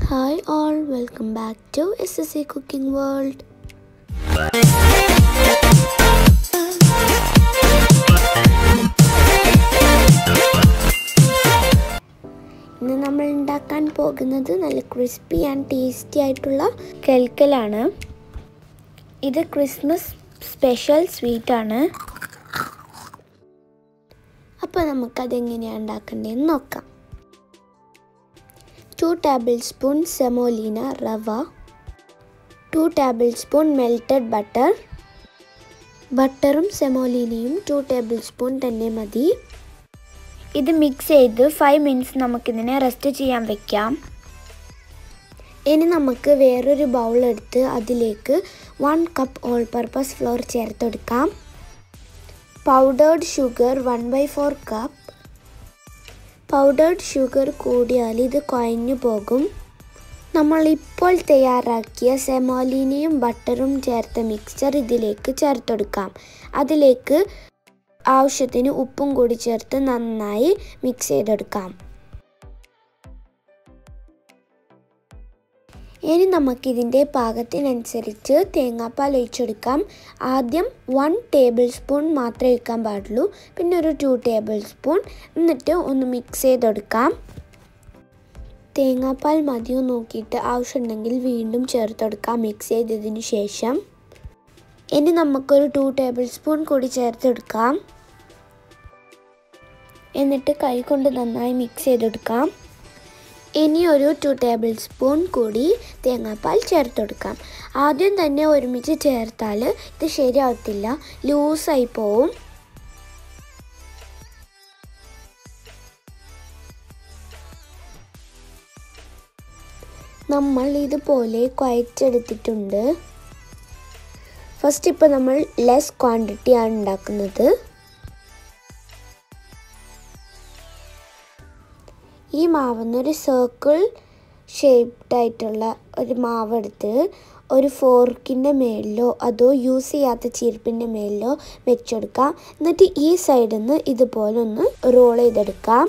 Hi all, welcome back to SSC Cooking World. ഇന്ന് നമ്മൾ ഉണ്ടാക്കാൻ പോകുന്നത് നല്ല ക്രിസ്പി ആൻഡ് ടേസ്റ്റി ആയിട്ടുള്ള കെൽക്കലാണ് ഇത് ക്രിസ്മസ് സ്പെഷ്യൽ സ്വീറ്റ് ആണ് അപ്പോൾ നമുക്കതെങ്ങനെയാണ് ഉണ്ടാക്കേണ്ടതെന്ന് നോക്കാം to tablespoon semolina rava two tablespoon melted butter ബട്ടറും സെമോലീനയും ടു ടേബിൾ സ്പൂൺ തന്നെ മതി ഇത് മിക്സ് ചെയ്ത് ഫൈവ് മിനിറ്റ്സ് നമുക്കിതിനെ റെസ്റ്റ് ചെയ്യാൻ വെക്കാം ഇനി നമുക്ക് വേറൊരു ബൗൾ എടുത്ത് അതിലേക്ക് one cup all purpose flour ചേർത്തെടുക്കാം powdered sugar one by four cup powdered sugar കൂടിയാൽ ഇത് കുഴഞ്ഞു പോകും നമ്മൾ ഇപ്പോൾ തയ്യാറാക്കിയ സെമോലിനയും ബട്ടറും ചേർത്ത മിക്സ്ചർ ഇതിലേക്ക് ചേർത്തെടുക്കാം അതിലേക്ക് ആവശ്യത്തിന് ഉപ്പും കൂടി ചേർത്ത് നന്നായി മിക്സ് ചെയ്തെടുക്കാം ഇനി നമുക്കിതിൻ്റെ പാകത്തിനനുസരിച്ച് തേങ്ങാപ്പാൽ ഒഴിച്ചെടുക്കാം ആദ്യം വൺ ടേബിൾ സ്പൂൺ മാത്രമേ ഒഴിക്കാൻ പാടുള്ളൂ പിന്നെ ഒരു ടു ടേബിൾ സ്പൂൺ എന്നിട്ട് ഒന്ന് മിക്സ് ചെയ്തെടുക്കാം തേങ്ങാപ്പാൽ മതിയോ നോക്കിയിട്ട് ആവശ്യമുണ്ടെങ്കിൽ വീണ്ടും ചേർത്തെടുക്കാം മിക്സ് ചെയ്തതിന് ശേഷം ഇനി നമുക്കൊരു ടു ടേബിൾ സ്പൂൺ കൂടി ചേർത്തെടുക്കാം എന്നിട്ട് കൈ കൊണ്ട് നന്നായി മിക്സ് ചെയ്തെടുക്കാം ഇനി ഒരു ടു ടേബിൾ സ്പൂൺ കൂടി തേങ്ങാപ്പാൽ ചേർത്തെടുക്കാം ആദ്യം തന്നെ ഒരുമിച്ച് ചേർത്താൽ ഇത് ശരിയാവത്തില്ല ലൂസായി പോവും നമ്മൾ ഇതുപോലെ കുഴച്ചെടുത്തിട്ടുണ്ട് ഫസ്റ്റ് ഇപ്പോൾ നമ്മൾ ലെസ് ക്വാണ്ടിറ്റിയാണ് ഉണ്ടാക്കുന്നത് ഈ മാവുന്നൊരു സർക്കിൾ ഷേപ്ഡ് ആയിട്ടുള്ള ഒരു മാവെടുത്ത് ഒരു ഫോർക്കിൻ്റെ മേലിലോ അതോ യൂസ് ചെയ്യാത്ത ചീർപ്പിൻ്റെ മേലിലോ വെച്ചെടുക്കാം എന്നിട്ട് ഈ സൈഡിൽ നിന്ന് ഇതുപോലെ ഒന്ന് റോൾ ചെയ്തെടുക്കാം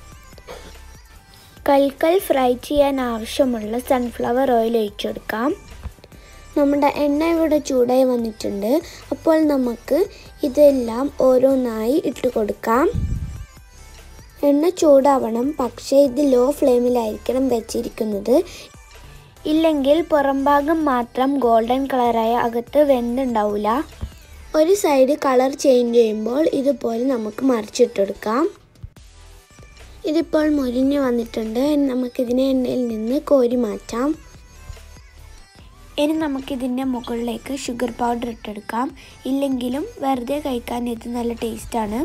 കൽക്കൽ ഫ്രൈ ചെയ്യാൻ ആവശ്യമുള്ള സൺഫ്ലവർ ഓയിൽ ഒഴിച്ചെടുക്കാം നമ്മുടെ എണ്ണ ഇവിടെ ചൂടായി വന്നിട്ടുണ്ട് അപ്പോൾ നമുക്ക് ഇതെല്ലാം ഓരോന്നായി ഇട്ട് കൊടുക്കാം എണ്ണ ചൂടാവണം പക്ഷേ ഇത് ലോ ഫ്ലെയിമിലായിരിക്കണം വെച്ചിരിക്കുന്നത് ഇല്ലെങ്കിൽ പുറംഭാഗം മാത്രം ഗോൾഡൻ കളറായ അകത്ത് വെന്തുണ്ടാവില്ല ഒരു സൈഡ് കളർ ചേഞ്ച് ചെയ്യുമ്പോൾ ഇതുപോലെ നമുക്ക് മറിച്ചിട്ടെടുക്കാം ഇതിപ്പോൾ മുരിഞ്ഞ് വന്നിട്ടുണ്ട് നമുക്കിതിനെ എണ്ണയിൽ നിന്ന് കോരി മാറ്റാം ഇനി നമുക്കിതിൻ്റെ മുകളിലേക്ക് ഷുഗർ പൗഡർ ഇട്ടെടുക്കാം ഇല്ലെങ്കിലും വെറുതെ കഴിക്കാൻ ഇത് നല്ല ടേസ്റ്റാണ്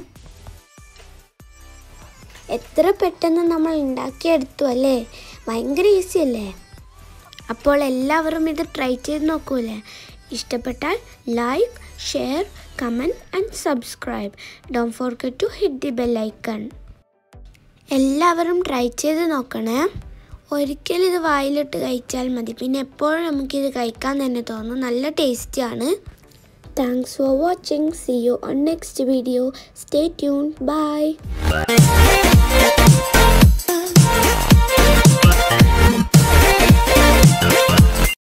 എത്ര പെട്ടെന്ന് നമ്മൾ ഉണ്ടാക്കിയെടുത്തു അല്ലേ ഭയങ്കര ഈസി അല്ലേ അപ്പോൾ എല്ലാവരും ഇത് ട്രൈ ചെയ്ത് നോക്കൂലേ ഇഷ്ടപ്പെട്ടാൽ like share comment and subscribe don't forget to hit the bell icon എല്ലാവരും ട്രൈ ചെയ്ത് നോക്കണേ ഒരിക്കലും ഇത് വായിലിട്ട് കഴിച്ചാൽ മതി പിന്നെ എപ്പോഴും നമുക്കിത് കഴിക്കാൻ തന്നെ തോന്നും നല്ല ടേസ്റ്റിയാണ് thanks for watching see you on next video stay tune by